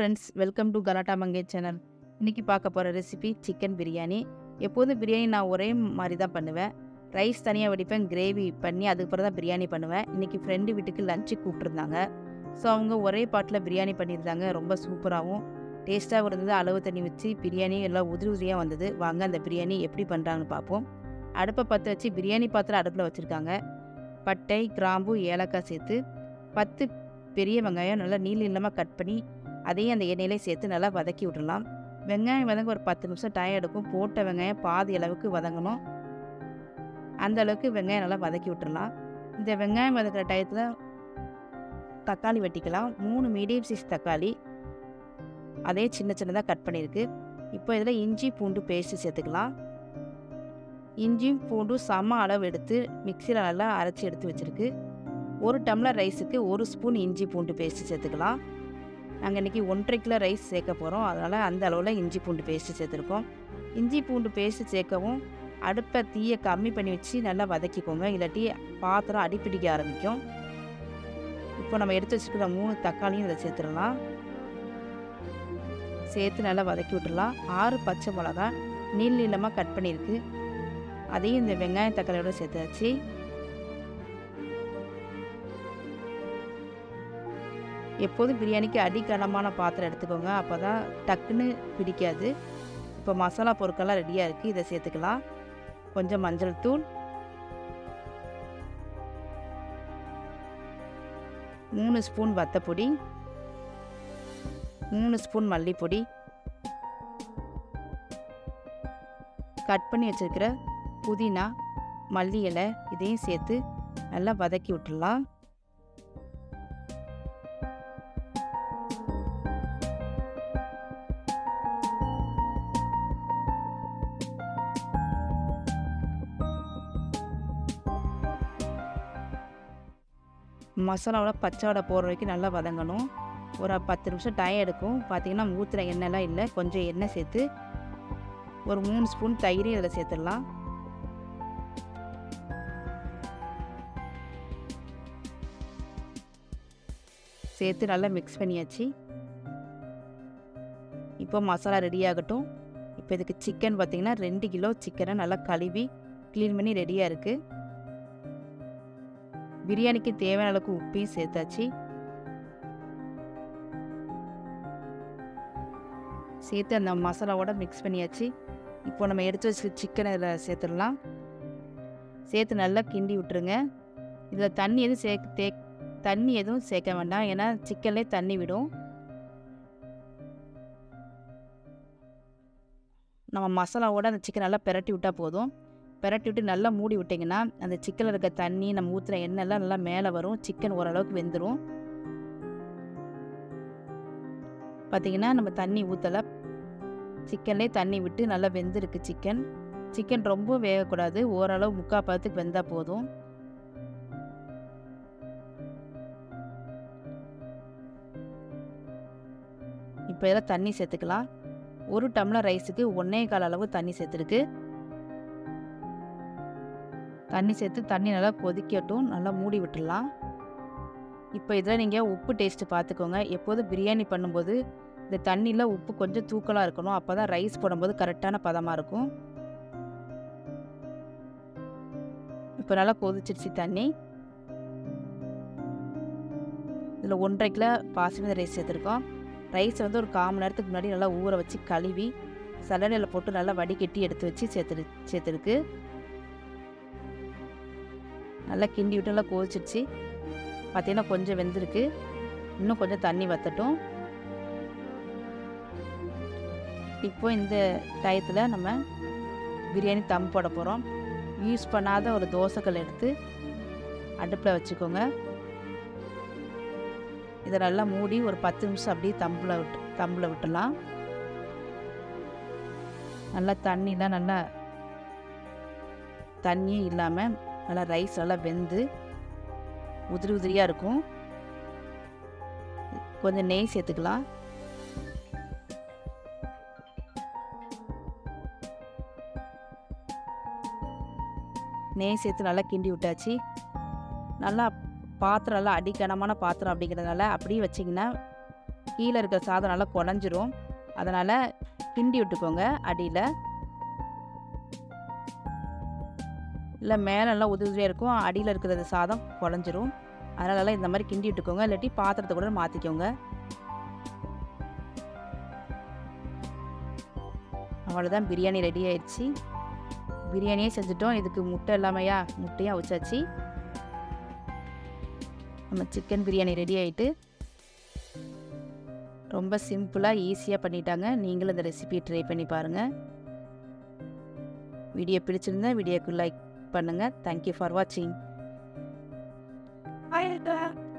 friends welcome to கலாட்டா மங்கை channel இன்றைக்கி பார்க்க போகிற ரெசிபி சிக்கன் பிரியாணி எப்போதும் பிரியாணி நான் ஒரே மாதிரி தான் பண்ணுவேன் ரைஸ் தனியாக வடிப்பேன் கிரேவி பண்ணி அதுக்கப்புறம் தான் பிரியாணி பண்ணுவேன் இன்றைக்கி ஃப்ரெண்டு வீட்டுக்கு லஞ்சு கூப்பிட்ருந்தாங்க ஸோ அவங்க ஒரே பாட்டில் பிரியாணி பண்ணியிருந்தாங்க ரொம்ப சூப்பராகவும் டேஸ்ட்டாகவும் இருந்தது அளவு தண்ணி வச்சு பிரியாணி எல்லாம் உதிரி உதிரியாக வந்தது வாங்க அந்த பிரியாணி எப்படி பண்ணுறாங்கன்னு பார்ப்போம் அடுப்பை பற்ற வச்சு பிரியாணி பாத்திரம் அடுப்பில் வச்சுருக்காங்க பட்டை கிராம்பு ஏலக்காய் சேர்த்து பத்து பெரிய வெங்காயம் நல்லா நீள் நீளமாக கட் பண்ணி அதையும் அந்த எண்ணெயிலே சேர்த்து நல்லா வதக்கி விட்டுடலாம் வெங்காயம் வதங்க ஒரு பத்து நிமிஷம் டைம் எடுக்கும் போட்ட வெங்காயம் பாதி அளவுக்கு வதங்கணும் அந்த அளவுக்கு வெங்காயம் நல்லா வதக்கி விட்டுறலாம் இந்த வெங்காயம் வதக்கிற டயத்தில் தக்காளி வெட்டிக்கலாம் மூணு மீடியம் சைஸ் தக்காளி அதே சின்ன சின்னதாக கட் பண்ணியிருக்கு இப்போ இதில் இஞ்சி பூண்டு பேஸ்ட்டு சேர்த்துக்கலாம் இஞ்சியும் பூண்டும் சம அளவு எடுத்து மிக்சியில் நல்லா அரைச்சி எடுத்து வச்சுருக்கு ஒரு டம்ளர் ரைஸுக்கு ஒரு ஸ்பூன் இஞ்சி பூண்டு பேஸ்ட்டு சேர்த்துக்கலாம் நாங்கள் இன்றைக்கி ஒன்றரை கிலோ ரைஸ் சேர்க்க போகிறோம் அதனால் அந்த அளவில் இஞ்சி பூண்டு பேஸ்ட்டு சேர்த்துருக்கோம் இஞ்சி பூண்டு பேஸ்ட்டு சேர்க்கவும் அடுப்பை தீயை கம்மி பண்ணி வச்சு நல்லா வதக்கிக்கோங்க இல்லாட்டி பாத்திரம் அடிப்பிடிக்க ஆரம்பிக்கும் இப்போ நம்ம எடுத்து வச்சுருக்கிற மூணு தக்காளியும் இதில் சேர்த்துடலாம் சேர்த்து நல்லா வதக்கி விட்டுடலாம் ஆறு பச்சை மிளகா நீள் நீளமாக கட் பண்ணியிருக்கு அதையும் இந்த வெங்காயம் தக்காளியோட சேர்த்தாச்சு எப்போதும் பிரியாணிக்கு அடிக்கனமான பாத்திரம் எடுத்துக்கோங்க அப்போ தான் டக்குன்னு பிடிக்காது இப்போ மசாலா பொருட்கள்லாம் ரெடியாக இருக்குது இதை சேர்த்துக்கலாம் கொஞ்சம் மஞ்சள் தூள் மூணு ஸ்பூன் வத்தப்பொடி மூணு ஸ்பூன் மல்லிப்பொடி கட் பண்ணி வச்சுருக்கிற புதினா மல்லி இலை இதையும் சேர்த்து நல்லா வதக்கி விட்டுடலாம் மசாலாவோட பச்சை வடை போடுற வரைக்கும் நல்லா வதங்கணும் ஒரு பத்து நிமிஷம் டைம் எடுக்கும் பார்த்தீங்கன்னா ஊற்றுற எண்ணெய்லாம் இல்லை கொஞ்சம் எண்ணெய் சேர்த்து ஒரு மூணு ஸ்பூன் தயிர் இதில் சேர்த்துடலாம் சேர்த்து நல்லா மிக்ஸ் பண்ணியாச்சு இப்போ மசாலா ரெடி ஆகட்டும் இப்போ இதுக்கு சிக்கன் பார்த்திங்கன்னா ரெண்டு கிலோ சிக்கனை நல்லா கழுவி க்ளீன் பண்ணி ரெடியாக இருக்குது பிரியாணிக்கு தேவையான அளவுக்கு உப்பையும் சேர்த்தாச்சு சேர்த்து அந்த மசாலாவோட மிக்ஸ் பண்ணியாச்சு இப்போ நம்ம எடுத்து வச்சு சிக்கனை இதில் சேர்த்துடலாம் சேர்த்து நல்லா கிண்டி விட்டுருங்க இதில் தண்ணி எதுவும் சேர்க்க தே தண்ணி எதுவும் சேர்க்க வேண்டாம் ஏன்னா சிக்கன்லேயே தண்ணி விடும் நம்ம மசாலாவோட அந்த சிக்கன் நல்லா பெரட்டி விட்டால் போதும் பெரட்டி விட்டு நல்லா மூடி விட்டிங்கன்னா அந்த சிக்கனில் இருக்க தண்ணி நம்ம ஊற்றுற எண்ணெய்லாம் நல்லா மேலே வரும் சிக்கன் ஓரளவுக்கு வெந்துடும் பார்த்திங்கன்னா நம்ம தண்ணி ஊற்றலை சிக்கன்லேயே தண்ணி விட்டு நல்லா வெந்திருக்கு சிக்கன் சிக்கன் ரொம்ப வேகக்கூடாது ஓரளவு முக்கால் பதத்துக்கு வெந்தால் போதும் இப்போ இதில் தண்ணி சேர்த்துக்கலாம் ஒரு டம்ளர் ரைஸுக்கு ஒன்றே கால் அளவு தண்ணி சேர்த்துருக்கு தண்ணி சேர்த்து தண்ணி நல்லா கொதிக்கட்டும் நல்லா மூடி விட்டுடலாம் இப்போ இதில் நீங்கள் உப்பு டேஸ்ட்டு பார்த்துக்கோங்க எப்போதும் பிரியாணி பண்ணும்போது இந்த தண்ணியில் உப்பு கொஞ்சம் தூக்கலாக இருக்கணும் அப்போ தான் ரைஸ் போடும்போது கரெக்டான பதமாக இருக்கும் இப்போ நல்லா கொதிச்சிருச்சு தண்ணி இதில் ஒன்றரை கிலோ பாசிமதி ரைஸ் சேர்த்துருக்கோம் ரைஸை வந்து ஒரு கால் மணி நேரத்துக்கு முன்னாடி நல்லா ஊற வச்சு கழுவி சல்லடையில் போட்டு நல்லா வடிகட்டி எடுத்து வச்சு சேர்த்துரு சேர்த்துருக்கு நல்லா கிண்டி விட்டு நல்லா கொதிச்சிருச்சு பார்த்தீங்கன்னா கொஞ்சம் வெந்திருக்கு இன்னும் கொஞ்சம் தண்ணி வற்றட்டும் இப்போ இந்த டயத்தில் நம்ம பிரியாணி தம் போட போகிறோம் யூஸ் பண்ணாத ஒரு தோசைக்கல் எடுத்து அடுப்பில் வச்சுக்கோங்க இதை நல்லா மூடி ஒரு பத்து நிமிஷம் அப்படியே தம்பில் விட்டு தம்பில் விட்டுலாம் நல்லா தண்ணிலாம் நல்லா தண்ணியும் இல்லாமல் நல்லா ரைஸ் நல்லா வெந்து உதிரி உதிரியாக இருக்கும் கொஞ்சம் நெய் சேர்த்துக்கலாம் நெய் சேர்த்து நல்லா கிண்டி விட்டாச்சு நல்லா பாத்திரம் நல்லா அடிக்கனமான பாத்திரம் அப்படிங்கிறதுனால அப்படியே வச்சிங்கன்னா கீழே இருக்கிற சாதம் நல்லா குழஞ்சிரும் அதனால் கிண்டி விட்டுக்கோங்க அடியில் இல்லை மேலே நல்லா உதிரி உதிரியாக இருக்கும் அடியில் இருக்கிறது சாதம் குழஞ்சிரும் அதனால இந்த மாதிரி கிண்டி விட்டுக்கோங்க இல்லாட்டி பாத்திரத்தை கூட மாற்றிக்கோங்க அவ்வளோதான் பிரியாணி ரெடி ஆயிடுச்சு பிரியாணியே செஞ்சுட்டோம் இதுக்கு முட்டை இல்லாமையா முட்டையும் அவிச்சாச்சு நம்ம சிக்கன் பிரியாணி ரெடி ஆகிட்டு ரொம்ப சிம்பிளாக ஈஸியாக பண்ணிட்டாங்க நீங்களும் இந்த ரெசிபியை ட்ரை பண்ணி பாருங்கள் வீடியோ பிடிச்சிருந்தா வீடியோக்கு லைக் பண்ணுங்கள் தேங்க்யூ ஃபார் வாட்சிங் ஆயிரத்தா